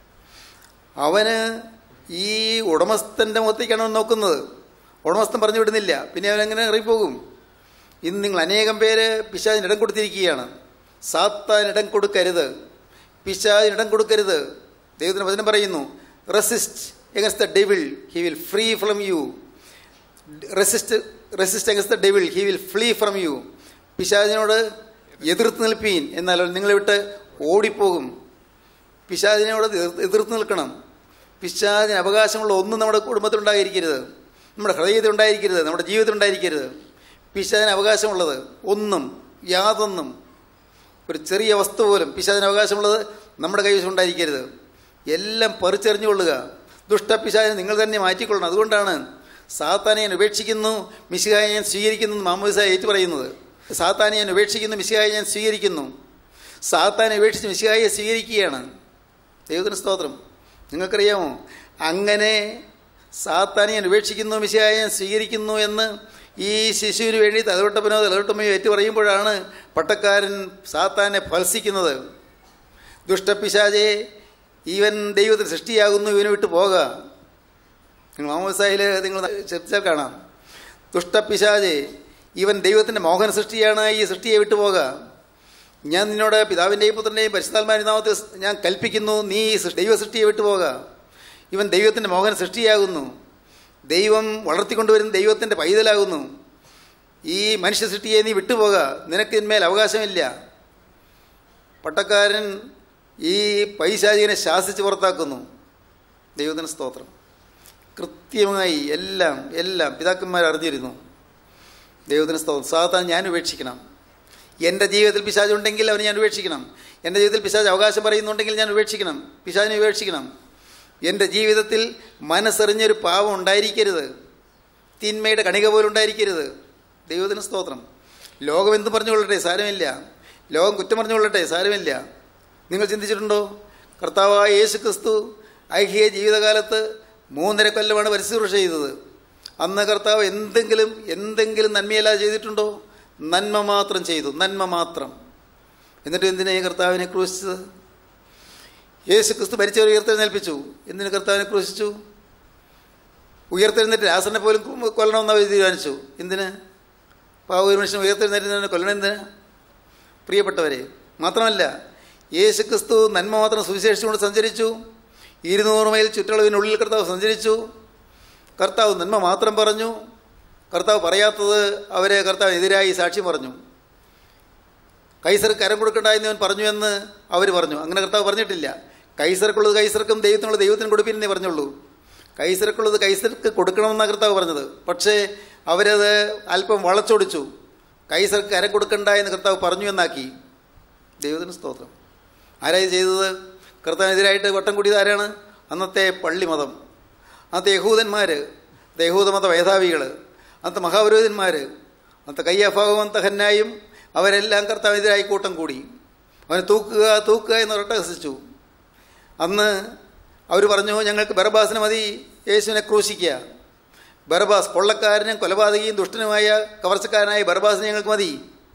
അവന് ഈ ഉടമസ്ഥൻ്റെ മുഖത്തേക്കാണ് അവൻ നോക്കുന്നത് ഉടമസ്ഥൻ പറഞ്ഞു വിടുന്നില്ല പിന്നെ അവൻ എങ്ങനെ ഇറങ്ങിപ്പോകും ഇന്ന് നിങ്ങൾ അനേകം പേര് പിശാചിന് ഇടം കൊടുത്തിരിക്കുകയാണ് സാത്താൻ ഇടം കൊടുക്കരുത് പിശാചിന് ഇടം കൊടുക്കരുത് ദൈവത്തിന് വചനം പറയുന്നു resist against the devil he will free from you resist resist against the devil he will flee from you പിശാചിനോട് എതിർത്ത് നിൽപ്പീൻ എന്നാൽ അവൻ നിങ്ങളെ വിട്ട് ഓടിപ്പോകും പിശാചിനോട് എതിർ- എതിർത്ത് നിൽക്കണം പിശാചിന് അവകാശമുള്ള ഒന്നും നമ്മുടെ കുടുംബത്തിൽ ഉണ്ടായിരിക്കരുത് നമ്മുടെ ഹൃദയത്തിൽ ഉണ്ടായിരിക്കരുത് നമ്മുടെ ജീവിതത്തിൽ ഉണ്ടായിരിക്കരുത് പിശാചിന് അവകാശമുള്ളത് ഒന്നും യാതൊന്നും ഒരു ചെറിയ വസ്തു പോലും പിശാചിന് അവകാശമുള്ളത് നമ്മുടെ കൈവശം ഉണ്ടായിരിക്കരുത് എല്ലാം പറിച്ചെറിഞ്ഞുകൊള്ളുക ദുഷ്ടപിശാചിനെ നിങ്ങൾ തന്നെ മാറ്റിക്കൊള്ളണം അതുകൊണ്ടാണ് സാത്താനെ ഞാൻ ഉപേക്ഷിക്കുന്നു മിശിഹായെ ഞാൻ സ്വീകരിക്കുന്നു എന്ന് മാമോദിസ ഏറ്റു പറയുന്നത് സാത്താനെ ഞാൻ ഉപേക്ഷിക്കുന്നു മിശിഹായെ ഞാൻ സ്വീകരിക്കുന്നു സാത്താനെ ഉപേക്ഷിച്ച് മിശിഹായെ സ്വീകരിക്കുകയാണ് ദൈവത്തിന് സ്തോത്രം നിങ്ങൾക്കറിയാമോ അങ്ങനെ സാത്താനെ ഞാൻ ഉപേക്ഷിക്കുന്നു മിശിഹായെ ഞാൻ സ്വീകരിക്കുന്നു എന്ന് ഈ ശിശുവിന് വേണ്ടി തലവട്ടപ്പനോ തലവട്ടമ്മയോ ഏറ്റു പറയുമ്പോഴാണ് പട്ടക്കാരൻ സാത്താനെ ഫൽസിക്കുന്നത് ദുഷ്ടപിശാചെ ഇവൻ ദൈവത്തിന് സൃഷ്ടിയാകുന്നു ഇവനെ വിട്ട് പോക നിങ്ങൾ മാമോസായിൽ നിങ്ങൾ ചർച്ചാൽ കാണാം ദുഷ്ടപിശാജെ ഇവൻ ദൈവത്തിൻ്റെ മോഹന സൃഷ്ടിയാണ് ഈ സൃഷ്ടിയെ വിട്ടുപോക ഞാൻ നിന്നോട് പിതാവിൻ്റെയും പുത്രൻ്റെയും പരിശുദ്ധാത്മാവിൻ്റെ നാമത്തിൽ ഞാൻ കൽപ്പിക്കുന്നു നീ ഈ സൃഷ്ടി- ദൈവ സൃഷ്ടിയെ വിട്ടുപോക ഇവൻ ദൈവത്തിൻ്റെ മോഹന സൃഷ്ടിയാകുന്നു ദൈവം വളർത്തിക്കൊണ്ടുവരുന്ന ദൈവത്തിൻ്റെ പൈതലാകുന്നു ഈ മനുഷ്യ സൃഷ്ടിയെ നീ വിട്ടുപോക നിനക്ക് ഇതിന്മേൽ അവകാശമില്ല പട്ടക്കാരൻ ഈ പൈശാചികനെ ശാസിച്ച് പുറത്താക്കുന്നു ദൈവത്തിന് സ്തോത്രം കൃത്യമായി എല്ലാം എല്ലാം പിതാക്കന്മാർ അറിഞ്ഞിരുന്നു ദൈവത്തിന് സ്തോത്രം സാധാരണ ഞാൻ ഉപേക്ഷിക്കണം എൻ്റെ ജീവിതത്തിൽ പിശാജ് ഉണ്ടെങ്കിൽ അവനെ ഞാൻ ഉപേക്ഷിക്കണം എൻ്റെ ജീവിതത്തിൽ പിശാജ് അവകാശം പറയുന്നുണ്ടെങ്കിൽ ഞാൻ ഉപേക്ഷിക്കണം പിശാജിനെ ഉപേക്ഷിക്കണം എൻ്റെ ജീവിതത്തിൽ മനസ്സറിഞ്ഞൊരു പാവം ഉണ്ടായിരിക്കരുത് തിന്മയുടെ കണിക പോലും ഉണ്ടായിരിക്കരുത് ദൈവത്തിന് സ്തോത്രം ലോകം എന്ത് പറഞ്ഞുകൊള്ളട്ടെ സാരമില്ല ലോകം കുറ്റം പറഞ്ഞുകൊള്ളട്ടെ സാരമില്ല നിങ്ങൾ ചിന്തിച്ചിട്ടുണ്ടോ കർത്താവായ യേശു ക്രിസ്തു ഐഹിക ജീവിതകാലത്ത് മൂന്നര കൊല്ലമാണ് പരിശുശ്രൂഷ ചെയ്തത് അന്ന് കർത്താവ് എന്തെങ്കിലും എന്തെങ്കിലും നന്മയല്ലാതെ ചെയ്തിട്ടുണ്ടോ നന്മ മാത്രം ചെയ്തു നന്മ മാത്രം എന്നിട്ട് എന്തിനാ ഈ കർത്താവിനെ ക്രൂശിച്ചത് യേശു ക്രിസ്തു മരിച്ചവർ ഉയർത്തെഴുന്നേൽപ്പിച്ചു എന്തിന് കർത്താവിനെ ക്രൂശിച്ചു ഉയർത്തെഴുന്നേറ്റ് രാസനെ പോലും കൊ- കൊല്ലണമെന്ന് അവർ തീരുമാനിച്ചു എന്തിന് പാവ ഒരു മനുഷ്യൻ ഉയർത്തെഴുന്നേറ്റ് കൊല്ലണം എന്തിന് പ്രിയപ്പെട്ടവരെ മാത്രമല്ല യേശു ക്രിസ്തു നന്മ മാത്രം സുവിശേഷിച്ചുകൊണ്ട് സഞ്ചരിച്ചു ഇരുന്നൂറ് മൈൽ ചുറ്റളവിനുള്ളിൽ കർത്താവ് സഞ്ചരിച്ചു കർത്താവ് നന്മ മാത്രം പറഞ്ഞു കർത്താവ് പറയാത്തത് അവരെ കർത്താവിനെതിരായി സാക്ഷ്യം പറഞ്ഞു കൈസർ കരം കൊടുക്കണ്ട എന്ന് അവൻ പറഞ്ഞു എന്ന് അവർ പറഞ്ഞു അങ്ങനെ കർത്താവ് പറഞ്ഞിട്ടില്ല കൈസർക്കുള്ളത് കൈസർക്കും ദൈവത്തിനുള്ളത് ദൈവത്തിന് കൊടുപ്പിന്നേ പറഞ്ഞുള്ളൂ കൈസർക്കുള്ളത് കൈസർക്ക് കൊടുക്കണമെന്നാണ് കർത്താവ് പറഞ്ഞത് പക്ഷേ അവരത് അല്പം വളച്ചൊടിച്ചു കൈസർക്ക് കരം കൊടുക്കണ്ട എന്ന് കർത്താവ് പറഞ്ഞു എന്നാക്കി ദൈവത്തിന് സ്തോത്രം ആരായി ചെയ്തത് കർത്താവിനെതിരായിട്ട് വട്ടം കൂടിയത് ആരാണ് അന്നത്തെ പള്ളി മതം അന്നത്തെ യഹൂദന്മാർ അന്നത്തെ യഹൂദമത മേധാവികൾ അന്നത്തെ മഹാപുരോഹിതന്മാർ അന്നത്തെ കയ്യഫാവും അന്നത്തെ ഹന്നായും അവരെല്ലാം കർത്താവിനെതിരായി കൂട്ടം കൂടി അവനെ തൂക്കുക തൂക്കുക എന്ന് ഒരട്ടഹസിച്ചു അന്ന് അവർ പറഞ്ഞു ഞങ്ങൾക്ക് ബറബാസിന് മതി യേശുവിനെ ക്രൂശിക്കുക ബറബാസ് കൊള്ളക്കാരനും കൊലപാതകിയും ദുഷ്ടനുമായ കവർച്ചക്കാരനായ ബറബാസിനെ ഞങ്ങൾക്ക് മതി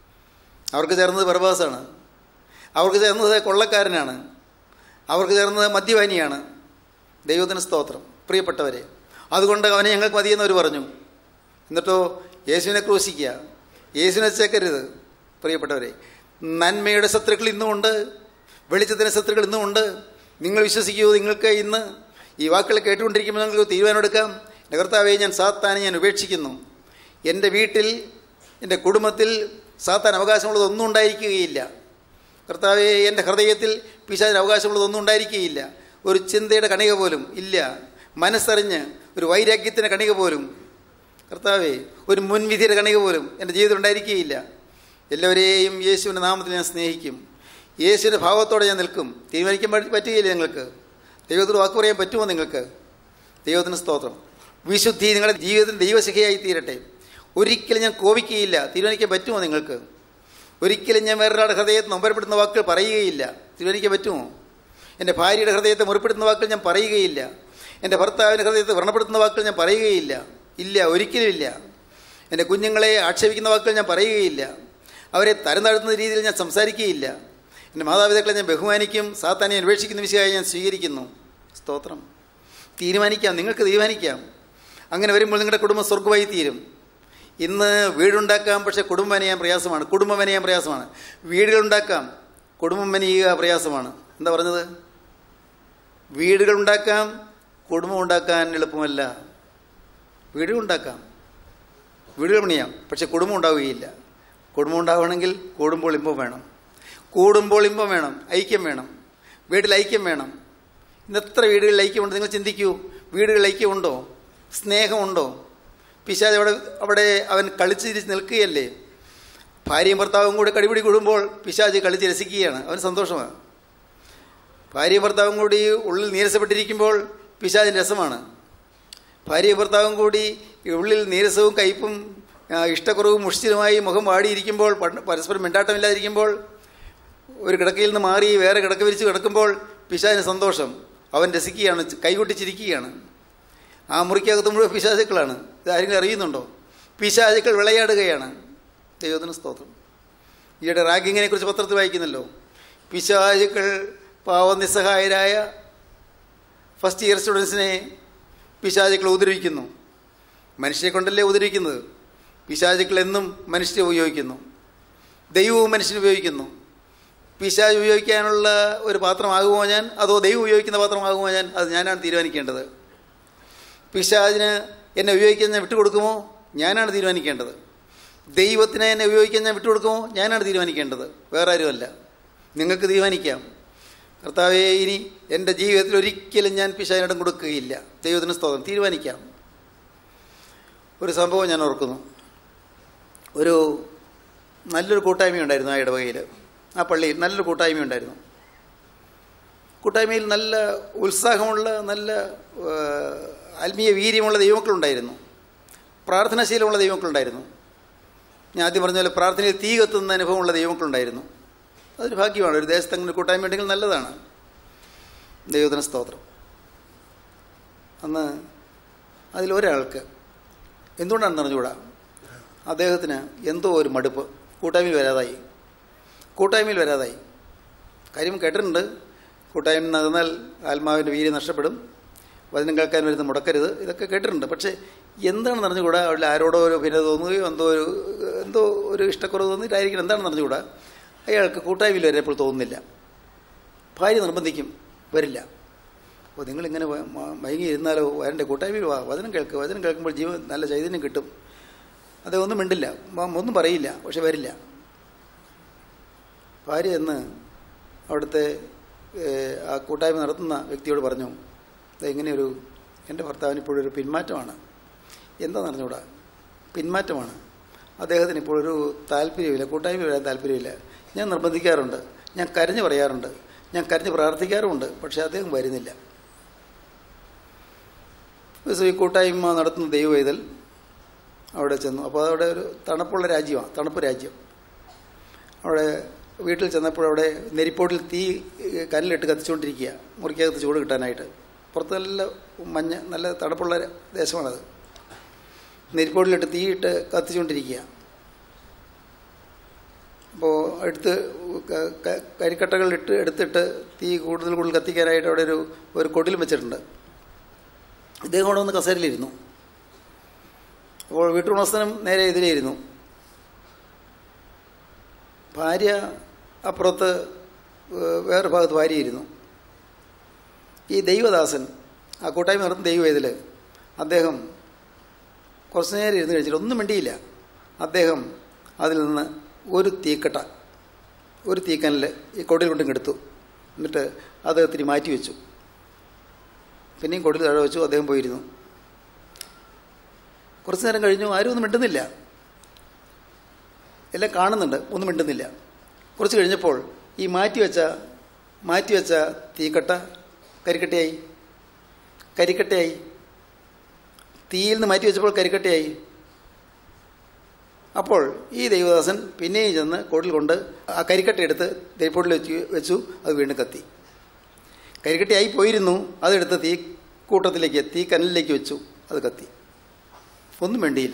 അവർക്ക് ചേർന്നത് ബറബാസാണ് അവർക്ക് ചേർന്നത് കൊള്ളക്കാരനാണ് അവർക്ക് ചേർന്നത് മദ്യപാനിയാണ് ദൈവത്തിന് സ്തോത്രം പ്രിയപ്പെട്ടവരെ അതുകൊണ്ട് അവനെ ഞങ്ങൾക്ക് മതിയെന്ന് അവർ പറഞ്ഞു എന്നിട്ടോ യേശുവിനെ ക്രൂശിക്കുക യേശുവിനെ ചേക്കരുത് പ്രിയപ്പെട്ടവരെ നന്മയുടെ ശത്രുക്കൾ ഇന്നുമുണ്ട് വെളിച്ചത്തിൻ്റെ ശത്രുക്കൾ ഇന്നുമുണ്ട് നിങ്ങൾ വിശ്വസിക്കൂ നിങ്ങൾക്ക് ഇന്ന് ഈ വാക്കുകൾ കേട്ടുകൊണ്ടിരിക്കുമ്പോൾ നിങ്ങൾക്ക് തീരുമാനമെടുക്കാം എൻ്റെ കർത്താവെ ഞാൻ സാത്താനെ ഞാൻ ഉപേക്ഷിക്കുന്നു എൻ്റെ വീട്ടിൽ എൻ്റെ കുടുംബത്തിൽ സാത്താൻ അവകാശമുള്ളതൊന്നും ഉണ്ടായിരിക്കുകയില്ല കർത്താവെ എൻ്റെ ഹൃദയത്തിൽ പിശാചിന് അവകാശമുള്ളതൊന്നും ഉണ്ടായിരിക്കുകയില്ല ഒരു ചിന്തയുടെ കണിക പോലും ഇല്ല മനസ്സറിഞ്ഞ് ഒരു വൈരാഗ്യത്തിൻ്റെ കണിക പോലും കർത്താവെ ഒരു മുൻവിധിയുടെ കണിക പോലും എൻ്റെ ജീവിതത്തിൽ ഉണ്ടായിരിക്കുകയില്ല എല്ലാവരെയും യേശുവിൻ്റെ നാമത്തിൽ ഞാൻ സ്നേഹിക്കും യേശുവിൻ്റെ ഭാവത്തോടെ ഞാൻ നിൽക്കും തീരുമാനിക്കാൻ പറ്റി- പറ്റുകയില്ല നിങ്ങൾക്ക് ദൈവത്തോട് വാക്ക് പറയാൻ പറ്റുമോ നിങ്ങൾക്ക് ദൈവത്തിന് സ്തോത്രം വിശുദ്ധി നിങ്ങളുടെ ജീവിതത്തിന് ദൈവശിഖയായി തീരട്ടെ ഒരിക്കലും ഞാൻ കോപിക്കുകയില്ല തീരുമാനിക്കാൻ പറ്റുമോ നിങ്ങൾക്ക് ഒരിക്കലും ഞാൻ വേറൊരാളുടെ ഹൃദയത്തെ നൊമ്പരപ്പെടുന്ന വാക്കുകൾ പറയുകയില്ല തീരുമാനിക്കാൻ പറ്റുമോ എൻ്റെ ഭാര്യയുടെ ഹൃദയത്തെ മുറിപ്പെടുത്തുന്ന വാക്കുകൾ ഞാൻ പറയുകയില്ല എൻ്റെ ഭർത്താവിൻ്റെ ഹൃദയത്തെ വ്രണപ്പെടുത്തുന്ന വാക്കുകൾ ഞാൻ പറയുകയില്ല ഇല്ല ഒരിക്കലും ഇല്ല എൻ്റെ കുഞ്ഞുങ്ങളെ ആക്ഷേപിക്കുന്ന വാക്കുകൾ ഞാൻ പറയുകയില്ല അവരെ തരം താഴ്ത്തുന്ന രീതിയിൽ ഞാൻ സംസാരിക്കുകയില്ല എൻ്റെ മാതാപിതാക്കളെ ഞാൻ ബഹുമാനിക്കും സാത്താനെ അന്വേഷിക്കുന്ന വിഷയമായി ഞാൻ സ്വീകരിക്കുന്നു സ്തോത്രം തീരുമാനിക്കാം നിങ്ങൾക്ക് തീരുമാനിക്കാം അങ്ങനെ വരുമ്പോൾ നിങ്ങളുടെ കുടുംബം സ്വർഗമായി തീരും ഇന്ന് വീടുണ്ടാക്കാം പക്ഷേ കുടുംബം മെനയാൻ പ്രയാസമാണ് കുടുംബം മെനയാൻ പ്രയാസമാണ് വീടുകളുണ്ടാക്കാം കുടുംബം മെനയുക പ്രയാസമാണ് എന്താ പറഞ്ഞത് വീടുകളുണ്ടാക്കാം കുടുംബം ഉണ്ടാക്കാൻ എളുപ്പമല്ല വീടുകളുണ്ടാക്കാം വീടുകൾ പണിയാം പക്ഷെ കുടുംബം ഉണ്ടാവുകയില്ല കുടുംബം ഉണ്ടാവണമെങ്കിൽ കൂടുമ്പോൾ ഇമ്പം വേണം കൂടുമ്പോൾ ഇമ്പം വേണം ഐക്യം വേണം വീട്ടിൽ ഐക്യം വേണം ഇന്ന് എത്ര വീടുകളിൽ ഐക്യമുണ്ട് നിങ്ങൾ ചിന്തിക്കൂ വീടുകളിൽ ഐക്യമുണ്ടോ സ്നേഹമുണ്ടോ പിശാജ് അവിടെ അവിടെ അവൻ കളിച്ചിരിച്ച് നിൽക്കുകയല്ലേ ഭാര്യയും ഭർത്താവും കൂടെ കടിപിടി കൂടുമ്പോൾ പിശാജ് കളിച്ച് രസിക്കുകയാണ് അവന് സന്തോഷമാണ് ഭാര്യയും ഭർത്താവും കൂടി ഉള്ളിൽ നീരസപ്പെട്ടിരിക്കുമ്പോൾ പിശാജിന് രസമാണ് ഭാര്യയും ഭർത്താവും കൂടി ഉള്ളിൽ നീരസവും കയ്പും ആ, ഇഷ്ടക്കുറവും മുഷിച്ചിലുമായി മുഖം വാടിയിരിക്കുമ്പോൾ പണ്ട് പരസ്പരം മിണ്ടാട്ടമില്ലാതിരിക്കുമ്പോൾ ഒരു കിടക്കയിൽ നിന്ന് മാറി വേറെ കിടക്ക വിരിച്ച് കിടക്കുമ്പോൾ പിശാചിന് സന്തോഷം അവൻ രസിക്കുകയാണ് കൈകൊട്ടിച്ചിരിക്കുകയാണ് ആ മുറിക്കകത്ത് മുഴുവൻ പിശാചുക്കളാണ് ഇത് ആരെങ്കിലും അറിയുന്നുണ്ടോ പിശാചുക്കൾ വിളയാടുകയാണ് ദൈവത്തിന് സ്തോത്രം ഈയിടെ റാഗിങ്ങിനെ കുറിച്ച് പത്രത്തിൽ വായിക്കുന്നല്ലോ പിശാചുക്കൾ പാവ നിസ്സഹായരായ ഫസ്റ്റ് ഇയർ സ്റ്റുഡൻസിനെ പിശാചുക്കളെ ഉപദ്രവിക്കുന്നു മനുഷ്യരെ കൊണ്ടല്ലേ ഉപദ്രവിക്കുന്നത് പിശാചുക്കൾ എന്നും മനുഷ്യരെ ഉപയോഗിക്കുന്നു ദൈവവും മനുഷ്യനെ ഉപയോഗിക്കുന്നു പിശാജ് ഉപയോഗിക്കാനുള്ള ഒരു പാത്രമാകുമോ ഞാൻ അതോ ദൈവം ഉപയോഗിക്കുന്ന പാത്രമാകുമോ ഞാൻ അത് ഞാനാണ് തീരുമാനിക്കേണ്ടത് പിശാജിന് എന്നെ ഉപയോഗിക്കാൻ ഞാൻ വിട്ടുകൊടുക്കുമോ ഞാനാണ് തീരുമാനിക്കേണ്ടത് ദൈവത്തിനെ എന്നെ ഉപയോഗിക്കാൻ ഞാൻ വിട്ടുകൊടുക്കുമോ ഞാനാണ് തീരുമാനിക്കേണ്ടത് വേറെ ആരുമല്ല നിങ്ങൾക്ക് തീരുമാനിക്കാം കർത്താവെ ഇനി എൻ്റെ ജീവിതത്തിൽ ഒരിക്കലും ഞാൻ പിശാചിനിടം കൊടുക്കുകയില്ല ദൈവത്തിന് സ്തോത്രം തീരുമാനിക്കാം ഒരു സംഭവം ഞാൻ ഓർക്കുന്നു ഒരു നല്ലൊരു കൂട്ടായ്മയുണ്ടായിരുന്നു ആ ഇടവകയിൽ ആ പള്ളിയിൽ നല്ലൊരു കൂട്ടായ്മയുണ്ടായിരുന്നു കൂട്ടായ്മയിൽ നല്ല ഉത്സാഹമുള്ള നല്ല ആ, ആത്മീയ വീര്യമുള്ള ദൈവമക്കളുണ്ടായിരുന്നു പ്രാർത്ഥനാശീലമുള്ള ദൈവമക്കളുണ്ടായിരുന്നു ഞാൻ ആദ്യം പറഞ്ഞ പോലെ പ്രാർത്ഥനയിൽ തീ കത്തുന്ന അനുഭവമുള്ള ദൈവമക്കളുണ്ടായിരുന്നു അതൊരു ഭാഗ്യമാണ് ഒരു ദേശത്ത് അങ്ങനെ കൂട്ടായ്മ ഉണ്ടെങ്കിൽ നല്ലതാണ് ദൈവത്തിന് സ്തോത്രം അന്ന് അതിലൊരാൾക്ക് എന്തുകൊണ്ടാണെന്ന് അറിഞ്ഞുകൂടാ അദ്ദേഹത്തിന് എന്തോ ഒരു മടുപ്പ് കൂട്ടായ്മയിൽ വരാതായി കൂട്ടായ്മയിൽ വരാതായി കാര്യം കേട്ടിട്ടുണ്ട് കൂട്ടായ്മ നടന്നാൽ ആത്മാവിൻ്റെ വീര്യം നഷ്ടപ്പെടും വചനം കേൾക്കാൻ വരുന്ന മുടക്കരുത് ഇതൊക്കെ കേട്ടിട്ടുണ്ട് പക്ഷേ എന്താണെന്ന് അറിഞ്ഞുകൂടാ അവിടെ ആരോടോ ഒരു ഭിന്നത തോന്നുകയോ എന്തോ ഒരു എന്തോ ഒരു ഇഷ്ടക്കുറവ് തോന്നിയിട്ടായിരിക്കണം എന്താണെന്ന് അറിഞ്ഞുകൂടാ അയാൾക്ക് കൂട്ടായ്മയിൽ വരപ്പോൾ തോന്നുന്നില്ല ഭാര്യ നിർബന്ധിക്കും വരില്ല അപ്പോൾ നിങ്ങളിങ്ങനെ വ- മ- മയങ്ങി ഇരുന്നാലോ വരണ്ടേ കൂട്ടായ്മയിൽ വാ വചനം കേൾക്കുക വചനം കേൾക്കുമ്പോൾ ജീവൻ നല്ല ചൈതന്യം കിട്ടും അദ്ദേഹം ഒന്നും മിണ്ടില്ല മ- ഒന്നും പറയില്ല പക്ഷെ വരില്ല ഭാര്യ എന്ന് അവിടുത്തെ ഏഹ്, ആ കൂട്ടായ്മ നടത്തുന്ന വ്യക്തിയോട് പറഞ്ഞു "ദേ ഇങ്ങനെയൊരു എൻ്റെ ഭർത്താവിന് ഇപ്പോഴൊരു പിന്മാറ്റമാണ് എന്താണെന്ന് അറിഞ്ഞൂടാ പിന്മാറ്റമാണ് അദ്ദേഹത്തിന് ഇപ്പോൾ ഒരു താല്പര്യമില്ല കൂട്ടായ്മ വരാൻ താല്പര്യമില്ല ഞാൻ നിർബന്ധിക്കാറുണ്ട് ഞാൻ കരഞ്ഞു പറയാറുണ്ട് ഞാൻ കരഞ്ഞ് പ്രാർത്ഥിക്കാറുമുണ്ട് പക്ഷേ അദ്ദേഹം വരുന്നില്ല ഒരു ദിവസം ഈ കൂട്ടായ്മ നടത്തുന്ന ദൈവവേദൽ അവിടെ ചെന്നു അപ്പോൾ അവിടെ ഒരു തണുപ്പുള്ള രാജ്യമാണ് തണുപ്പ് രാജ്യം അവിടെ വീട്ടിൽ ചെന്നപ്പോൾ അവിടെ നെരിപ്പോട്ടിൽ തീ ഏഹ്, കനലിട്ട് കത്തിച്ചുകൊണ്ടിരിക്കുക മുറിക്കകത്ത് ചൂട് കിട്ടാനായിട്ട് പുറത്ത് നല്ല മഞ്ഞ നല്ല തണുപ്പുള്ള ദേശമാണത് നെരിപ്പോട്ടിലിട്ട് തീയിട്ട് കത്തിച്ചുകൊണ്ടിരിക്കുക അപ്പോൾ എടുത്ത് ക- ക- കരിക്കട്ടകളിട്ട് എടുത്തിട്ട് തീ കൂടുതൽ കൂടുതൽ കത്തിക്കാനായിട്ട് അവിടെ ഒരു ഒരു കൊടിലും വെച്ചിട്ടുണ്ട് ഇദ്ദേഹം അവിടെ വന്ന് കസേരയിലിരുന്നു അപ്പോൾ വീട്ടുടമസ്ഥനും നേരെ എതിരെയിരുന്നു ഭാര്യ അപ്പുറത്ത് ഏഹ്, വേറെ ഭാഗത്ത് ഭാര്യയിരുന്നു ഈ ദൈവദാസൻ ആ കൂട്ടായ്മ നടത്തുന്ന ദൈവവേദിൽ അദ്ദേഹം കുറച്ച് നേരം ഇരുന്ന് കഴിച്ചിട്ട് ഒന്നും മിണ്ടിയില്ല അദ്ദേഹം അതിൽ നിന്ന് ഒരു തീക്കട്ട ഒരു തീക്കനൽ ഈ കൊടിയിൽ കൊണ്ടും എടുത്തു എന്നിട്ട് അത് ഇത്തിരി മാറ്റി വെച്ചു പിന്നെയും കൊടിൽ താഴെ വെച്ചു അദ്ദേഹം പോയിരുന്നു കുറച്ച് നേരം കഴിഞ്ഞു ആരും ഒന്നും മിണ്ടുന്നില്ല എല്ലാം കാണുന്നുണ്ട് ഒന്നും മിണ്ടുന്നില്ല കുറച്ച് കഴിഞ്ഞപ്പോൾ ഈ മാറ്റിവെച്ച മാറ്റിവെച്ച തീക്കട്ട കരിക്കട്ടയായി കരിക്കട്ടയായി തീയിൽ നിന്ന് മാറ്റി വെച്ചപ്പോൾ കരിക്കട്ടയായി അപ്പോൾ ഈ ദൈവദാസൻ പിന്നെയും ചെന്ന് കോട്ടിൽ കൊണ്ട് ആ കരിക്കട്ട എടുത്ത് കരിപ്പോട്ടിൽ വെച്ച് വെച്ചു അത് വീണ്ടും കത്തി കരിക്കട്ടയായി പോയിരുന്നു അതെടുത്ത് തീ കൂട്ടത്തിലേക്ക് തീ കനലിലേക്ക് വെച്ചു അത് കത്തി ഒന്നും വേണ്ടിയില്ല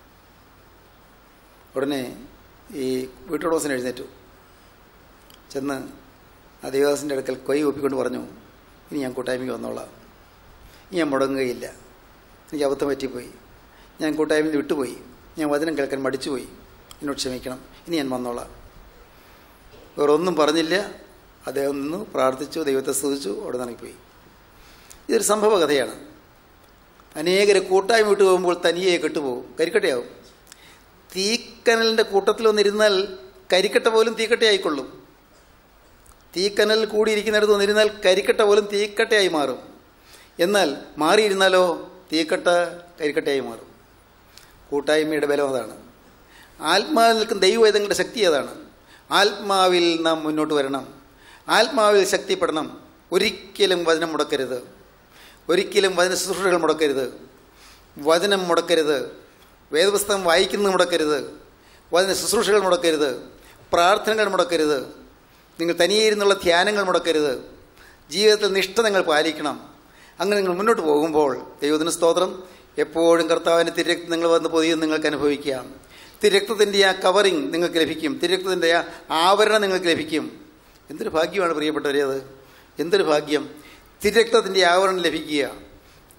ഉടനെ ഈ വീട്ടുടമസ്ഥൻ എഴുന്നേറ്റു ചെന്ന് ആ ദേവദാസിൻ്റെ അടുക്കൽ കൊയ് ഒപ്പിക്കൊണ്ട് പറഞ്ഞു ഇനി ഞാൻ കൂട്ടായ്മയ്ക്ക് വന്നോളാം ഇനി ഞാൻ മുടങ്ങുകയില്ല എനിക്ക് അബദ്ധം പറ്റിപ്പോയി ഞാൻ കൂട്ടായ്മയിൽ നിന്ന് വിട്ടുപോയി ഞാൻ വചനം കേൾക്കാൻ മടിച്ചുപോയി എന്നോട് ക്ഷമിക്കണം ഇനി ഞാൻ വന്നോളാം വേറെ ഒന്നും പറഞ്ഞില്ല അദ്ദേഹം നിന്നു പ്രാർത്ഥിച്ചു ദൈവത്തെ സ്തുതിച്ചു അവിടെ നിറങ്ങിപ്പോയി ഇതൊരു സംഭവ കഥയാണ് അനേകരെ കൂട്ടായ്മ വിട്ടു പോകുമ്പോൾ തനിയെ കെട്ടുപോകും കരിക്കട്ടയാവും തീക്കനലിൻ്റെ കൂട്ടത്തിൽ വന്നിരുന്നാൽ കരിക്കട്ട പോലും തീക്കട്ടയായിക്കൊള്ളും തീക്കനൽ കൂടിയിരിക്കുന്നിടത്ത് വന്നിരുന്നാൽ കരിക്കട്ട പോലും തീക്കട്ടയായി മാറും എന്നാൽ മാറിയിരുന്നാലോ തീക്കട്ട കരിക്കട്ടയായി മാറും കൂട്ടായ്മയുടെ ബലം അതാണ് ആത്മാവിൽ നിൽക്കുന്ന ദൈവവേദങ്ങളുടെ ശക്തി അതാണ് ആത്മാവിൽ നാം മുന്നോട്ട് വരണം ആത്മാവിൽ ശക്തിപ്പെടണം ഒരിക്കലും വചനം മുടക്കരുത് ഒരിക്കലും വചന ശുശ്രൂഷകൾ മുടക്കരുത് വചനം മുടക്കരുത് വേദപുസ്തകം വായിക്കുന്നത് മുടക്കരുത് വചന ശുശ്രൂഷകൾ മുടക്കരുത് പ്രാർത്ഥനകൾ മുടക്കരുത് നിങ്ങൾ തനിയെ ഇരുന്നുള്ള ധ്യാനങ്ങൾ മുടക്കരുത് ജീവിതത്തിൽ നിഷ്ഠ നിങ്ങൾ പാലിക്കണം അങ്ങനെ നിങ്ങൾ മുന്നോട്ട് പോകുമ്പോൾ ദൈവത്തിന് സ്തോത്രം എപ്പോഴും കർത്താവിൻ്റെ തിരക്തം നിങ്ങൾ വന്ന് പൊതിയും നിങ്ങൾക്ക് അനുഭവിക്കാം തിരക്തത്തിൻ്റെ ആ കവറിങ് നിങ്ങൾക്ക് ലഭിക്കും തിരക്തത്തിൻ്റെ ആ ആവരണം നിങ്ങൾക്ക് ലഭിക്കും എന്തൊരു ഭാഗ്യമാണ് പ്രിയപ്പെട്ടവരെ അത് എന്തൊരു ഭാഗ്യം തിരക്തത്തിൻ്റെ ആവരണം ലഭിക്കുക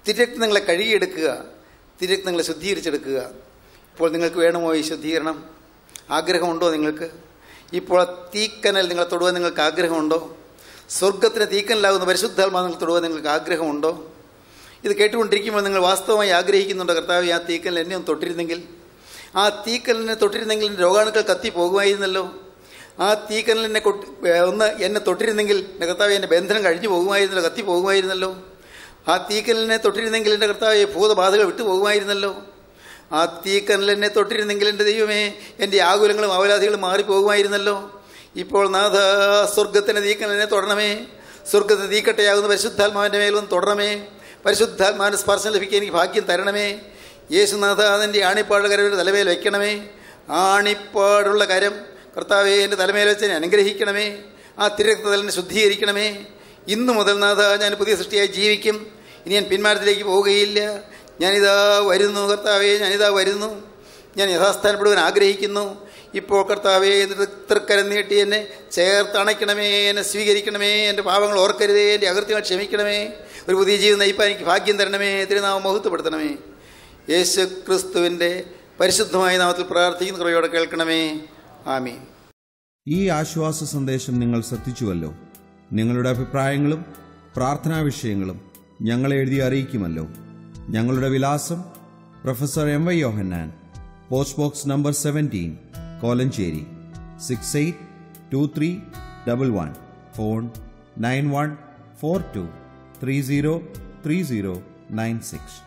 തിരക്ത് നിങ്ങളെ കഴുകിയെടുക്കുക തിരക്ത് നിങ്ങളെ ശുദ്ധീകരിച്ചെടുക്കുക ഇപ്പോൾ നിങ്ങൾക്ക് വേണമോ ഈ ശുദ്ധീകരണം ആഗ്രഹമുണ്ടോ നിങ്ങൾക്ക് ഇപ്പോൾ ആ തീക്കനൽ നിങ്ങളെ തൊടുവാൻ നിങ്ങൾക്ക് ആഗ്രഹമുണ്ടോ സ്വർഗത്തിന് തീക്കനലാകുന്ന പരിശുദ്ധാത്മാ നിങ്ങൾ തൊടുവാൻ നിങ്ങൾക്ക് ആഗ്രഹമുണ്ടോ ഇത് കേട്ടുകൊണ്ടിരിക്കുമ്പോൾ നിങ്ങൾ വാസ്തവമായി ആഗ്രഹിക്കുന്നുണ്ടോ കർത്താവ് ആ തീക്കനൽ എന്നെ ഒന്ന് തൊട്ടിരുന്നെങ്കിൽ ആ തീക്കനലിനെ തൊട്ടിരുന്നെങ്കിൽ എൻ്റെ രോഗാണുക്കൾ കത്തി പോകുമായിരുന്നല്ലോ ആ തീക്കനലിനെ കൊട്ടി ഒന്ന് എന്നെ തൊട്ടിരുന്നെങ്കിൽ എൻ്റെ കർത്താവ് എൻ്റെ ബന്ധനം കഴിഞ്ഞു പോകുമായിരുന്നല്ലോ കത്തി പോകുമായിരുന്നല്ലോ ആ തീക്കനലിനെ തൊട്ടിരുന്നെങ്കിൽ എൻ്റെ കർത്താവ് ഭൂതബാധകൾ വിട്ടു പോകുമായിരുന്നല്ലോ ആ തീക്കനലിനെ തൊട്ടിരുന്നെങ്കിൽ എൻ്റെ ദൈവമേ എൻ്റെ ആകുലങ്ങളും അവലാധികളും മാറിപ്പോകുമായിരുന്നല്ലോ ഇപ്പോൾ നാഥ സ്വർഗത്തിൻ്റെ തീക്കനലിനെ തൊടണമേ സ്വർഗത്തെ തീക്കട്ടയാകുന്ന പരിശുദ്ധാത്മാവിൻ്റെ മേലൊന്ന് തൊടണമേ പരിശുദ്ധാത്മാവിൻ്റെ സ്പർശനം ലഭിക്കാൻ എനിക്ക് ഭാഗ്യം തരണമേ യേശുനാഥ അതിൻ്റെ ആണിപ്പാട് കരം തലമേൽ വയ്ക്കണമേ ആണിപ്പാടുള്ള കരം കർത്താവെ എൻ്റെ തലമേൽ വെച്ച് എന്നെ അനുഗ്രഹിക്കണമേ ആ തിരക്തതലിനെ ശുദ്ധീകരിക്കണമേ ഇന്നു മുതൽ നാഥ ഞാൻ പുതിയ സൃഷ്ടിയായി ജീവിക്കും ഇനി ഞാൻ പിന്മാറ്റത്തിലേക്ക് പോവുകയില്ല ഞാനിതാ വരുന്നു കർത്താവേ ഞാനിതാ വരുന്നു ഞാൻ യഥാസ്ഥാനപ്പെടുവാൻ ആഗ്രഹിക്കുന്നു ഇപ്പോൾ കർത്താവേ തൃക്കരം നീട്ടി എന്നെ ചേർത്തണയ്ക്കണമേ എന്നെ സ്വീകരിക്കണമേ എൻ്റെ പാപങ്ങൾ ഓർക്കരുതേ എൻ്റെ അകൃത്യങ്ങൾ ക്ഷമിക്കണമേ ഒരു പുതിയ ജീവിതം നയിപ്പാൻ എനിക്ക് ഭാഗ്യം തരണമേ തിരുനാമം മഹത്വപ്പെടുത്തണമേ യേശു ക്രിസ്തുവിൻ്റെ പരിശുദ്ധമായ നാമത്തിൽ പ്രാർത്ഥിക്കുന്ന കുറയോടെ കേൾക്കണമേ ആമീൻ ഈ ആശ്വാസ സന്ദേശം നിങ്ങൾ ശ്രദ്ധിച്ചുവല്ലോ നിങ്ങളുടെ അഭിപ്രായങ്ങളും പ്രാർത്ഥനാ വിഷയങ്ങളും ഞങ്ങളെ എഴുതി അറിയിക്കുമല്ലോ ഞങ്ങളുടെ വിലാസം professor M Y Yohannan post box number seventeen Kolenchery six eight two three double one phone nine one four two three zero three zero nine six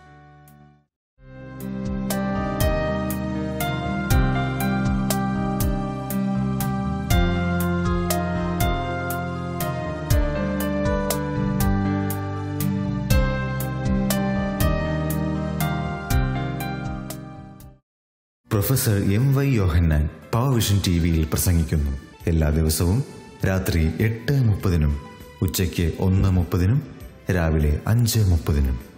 professor M Y Yohannan Powervision T വിയിൽ പ്രസംഗിക്കുന്നു എല്ലാ ദിവസവും രാത്രി എട്ട് മുപ്പതിനും ഉച്ചയ്ക്ക് ഒന്ന് മുപ്പതിനും രാവിലെ അഞ്ച് മുപ്പതിനും